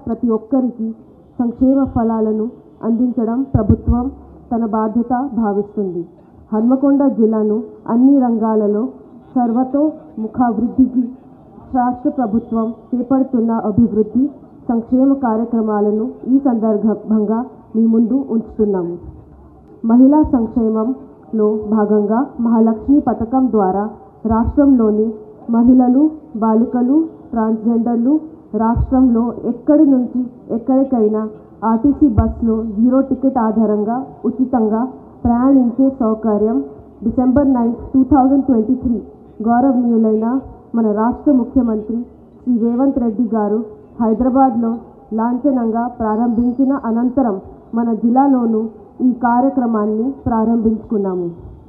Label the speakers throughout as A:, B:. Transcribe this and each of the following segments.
A: ప్రతి ఒక్కరికి సంక్షేమ ఫలాలను అందించడం ప్రభుత్వం తన బాధ్యత భావిస్తుంది హన్మకొండ జిల్లాను అన్ని రంగాలలో సర్వతో ముఖాభివృద్ధికి రాష్ట్ర ప్రభుత్వం చేపడుతున్న అభివృద్ధి సంక్షేమ కార్యక్రమాలను ఈ సందర్భంగా మీ ముందు ఉంచుతున్నాము మహిళా సంక్షేమంలో భాగంగా మహాలక్ష్మి పథకం ద్వారా రాష్ట్రంలోని మహిళలు బాలికలు ట్రాన్స్జెండర్లు రాష్ట్రంలో ఎక్కడి నుంచి ఎక్కడికైనా ఆర్టీసీ బస్సులో జీరో టికెట్ ఆధారంగా ఉచితంగా ప్రయాణించే సౌకర్యం December nine two thousand twenty three గౌరవనీయులైన మన రాష్ట్ర ముఖ్యమంత్రి శ్రీ రేవంత్ రెడ్డి గారు హైదరాబాద్లో లాంఛనంగా ప్రారంభించిన అనంతరం మన జిల్లాలోనూ ఈ కార్యక్రమాన్ని ప్రారంభించుకున్నాము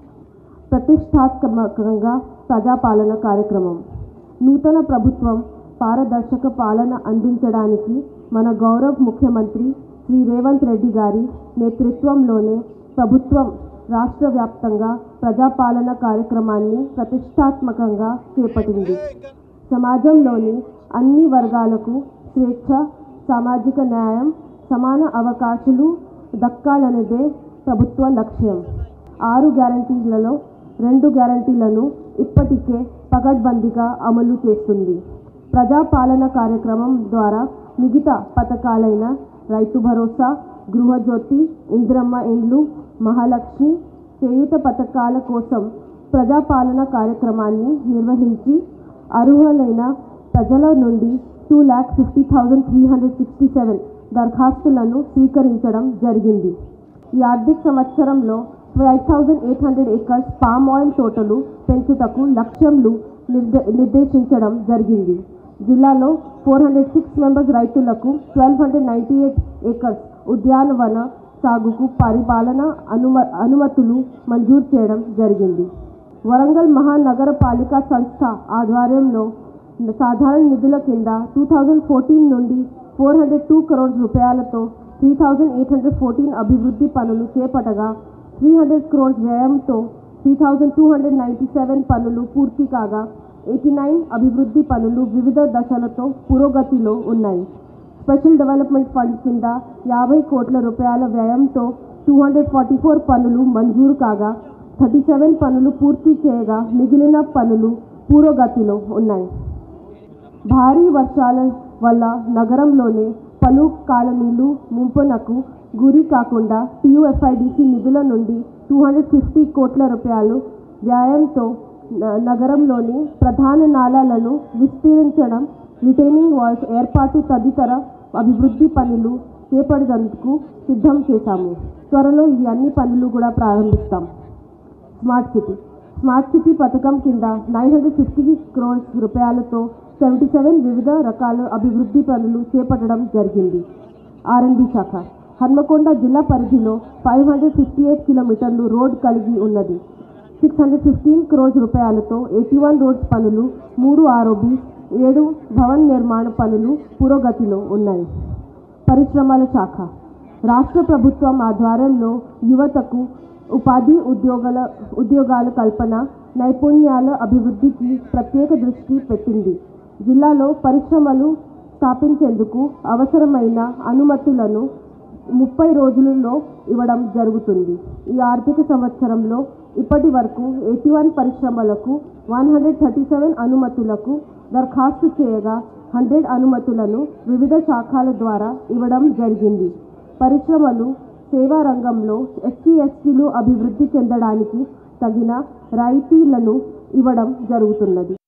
A: ప్రతిష్టాత్మకంగా ప్రజాపాలన కార్యక్రమం నూతన ప్రభుత్వం పారదర్శక పాలన అందించడానికి మన గౌరవ్ ముఖ్యమంత్రి శ్రీ రేవంత్ రెడ్డి గారి నేతృత్వంలోనే ప్రభుత్వం రాష్ట్ర వ్యాప్తంగా ప్రజాపాలన కార్యక్రమాన్ని ప్రతిష్టాత్మకంగా చేపట్టింది సమాజంలోని అన్ని వర్గాలకు స్వేచ్ఛ సామాజిక న్యాయం సమాన అవకాశాలు దక్కాలనేదే ప్రభుత్వ లక్ష్యం ఆరు గ్యారంటీలలో రెండు గ్యారంటీలను ఇప్పటికే పకడ్బందీగా అమలు చేస్తుంది ప్రజాపాలన కార్యక్రమం ద్వారా మిగతా పథకాలైన రైతు భరోసా గృహజ్యోతి ఇందిరమ్మ ఇండ్లు మహాలక్ష్మి చేయూత పథకాల కోసం ప్రజాపాలన కార్యక్రమాన్ని నిర్వహించి అర్హులైన ప్రజల నుండి two lakh fifty thousand three hundred sixty seven దరఖాస్తులను స్వీకరించడం జరిగింది ఈ ఆర్థిక సంవత్సరంలో five thousand eight hundred acres palm oil తోటలు పెంచుటకు లక్ష్యంలు నిర్ద నిర్దేశించడం జరిగింది జిల్లాలో ఫోర్ హండ్రెడ్ సిక్స్ మెంబర్స్ రైతులకు twelve hundred ninety eight acres ఉద్యానవన సాగుకు పరిపాలన అనుమ అనుమతులు మంజూరు చేయడం జరిగింది వరంగల్ మహానగరపాలిక సంస్థ ఆధ్వర్యంలో సాధారణ నిధుల కింద టూ థౌజండ్ ఫోర్టీన్ నుండి ఫోర్ హండ్రెడ్ టూ క్రోర్స్ రూపాయలతో three thousand eight hundred fourteen అభివృద్ధి పనులు చేపట్టగా త్రీ హండ్రెడ్ క్రోర్స్ వ్యయంతో three thousand two hundred ninety seven పనులు పూర్తి కాగా ఎయిటీ నైన్ అభివృద్ధి పనులు వివిధ దశలతో పురోగతిలో ఉన్నాయి స్పెషల్ డెవలప్మెంట్ ఫండ్ కింద యాభై కోట్ల రూపాయల వ్యయంతో టూ హండ్రెడ్ ఫార్టీ ఫోర్ పనులు మంజూరు కాగా థర్టీ సెవెన్ పనులు పూర్తి చేయగా మిగిలిన పనులు పురోగతిలో ఉన్నాయి భారీ వర్షాల వల్ల నగరంలోని పలు కాలనీలు ముంపునకు గురి కాకుండా టీయూఎఫ్ఐడిసి నిధుల నుండి టూ హండ్రెడ్ ఫిఫ్టీ కోట్ల రూపాయలు వ్యయంతో న- నగరంలోని ప్రధాన నాలాలను విస్తరించడం రిటైనింగ్ వాల్స్ ఏర్పాటు తదితర అభివృద్ధి పనులు చేపడేందుకు సిద్ధం చేశాము త్వరలో ఈ అన్ని పనులు కూడా ప్రారంభిస్తాం స్మార్ట్ సిటీ స్మార్ట్ సిటీ పథకం కింద నైన్ హండ్రెడ్ ఫిఫ్టీ క్రోర్స్ రూపాయలతో సెవెంటీ సెవెన్ వివిధ రకాల అభివృద్ధి పనులు చేపట్టడం జరిగింది ఆర్ఎండ్బి శాఖ హన్మకొండ జిల్లా పరిధిలో ఫైవ్ హండ్రెడ్ ఫిఫ్టీ ఎయిట్ కిలోమీటర్లు రోడ్ కలిగి ఉన్నది సిక్స్ హండ్రెడ్ ఫిఫ్టీన్ క్రోర్స్ రూపాయలతో ఎయిటీ వన్ రోడ్స్ పనులు మూడు ఆర్ఓబి ఏడు భవన్ నిర్మాణ పనులు పురోగతిలో ఉన్నాయి పరిశ్రమల శాఖ రాష్ట్ర ప్రభుత్వం ఆధ్వర్యంలో యువతకు ఉపాధి ఉద్యోగాల ఉద్యోగాల కల్పన నైపుణ్యాల అభివృద్ధికి ప్రత్యేక దృష్టి పెట్టింది జిల్లాలో పరిశ్రమలు స్థాపించేందుకు అవసరమైన అనుమతులను ముప్పై రోజులలో ఇవ్వడం జరుగుతుంది ఈ ఆర్థిక సంవత్సరంలో ఇప్పటి వరకు ఎయిటీ వన్ పరిశ్రమలకు వన్ హండ్రెడ్ థర్టీ సెవెన్ అనుమతులకు దరఖాస్తు చేయగా హండ్రెడ్ అనుమతులను వివిధ శాఖల ద్వారా ఇవ్వడం జరిగింది పరిశ్రమలు సేవా రంగంలో ఎస్సీ ఎస్టీలు అభివృద్ధి చెందడానికి తగిన రాయితీలను ఇవ్వడం జరుగుతున్నది